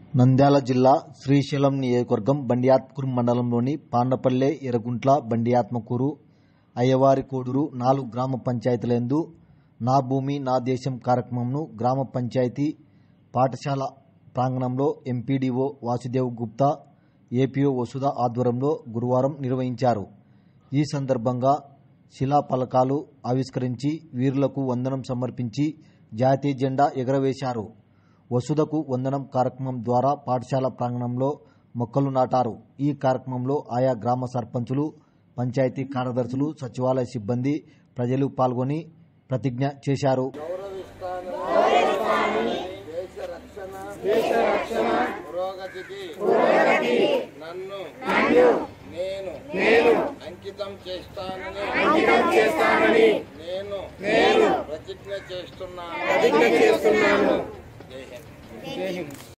నంద్యాల జిల్లా శ్రీశైలం నియోజకవర్గం బండియాత్కూరు మండలంలోని పాండపల్లె ఎర్రగుంట్ల బండియాత్మకూరు అయ్యవారి కోడూరు నాలుగు గ్రామ పంచాయతీలందు నా భూమి నా దేశం కార్యక్రమంను గ్రామ పంచాయతీ పాఠశాల ప్రాంగణంలో ఎంపీడీఓ వాసుదేవ్ గుప్తా ఏపీఓ వసుధ ఆధ్వర్యంలో గురువారం నిర్వహించారు ఈ సందర్భంగా శిలాఫలకాలు ఆవిష్కరించి వీరులకు వందనం సమర్పించి జాతీయ జెండా ఎగరవేశారు వసుధకు వందనం కార్యక్రమం ద్వారా పాఠశాల ప్రాంగణంలో మొక్కలు నాటారు ఈ కార్యక్రమంలో ఆయా గ్రామ సర్పంచులు పంచాయతీ కార్యదర్శులు సచివాలయ సిబ్బంది ప్రజలు పాల్గొని ప్రతిజ్ఞ చేశారు దేశ రక్షణ పురోగతికి నన్ను నేను నేను అంకితం చేస్తానని అంకితం చేస్తానని నేను నేను ప్రతిజ్ఞ చేస్తున్నాను ప్రతిజ్ఞ చేస్తున్నాను జై హింద్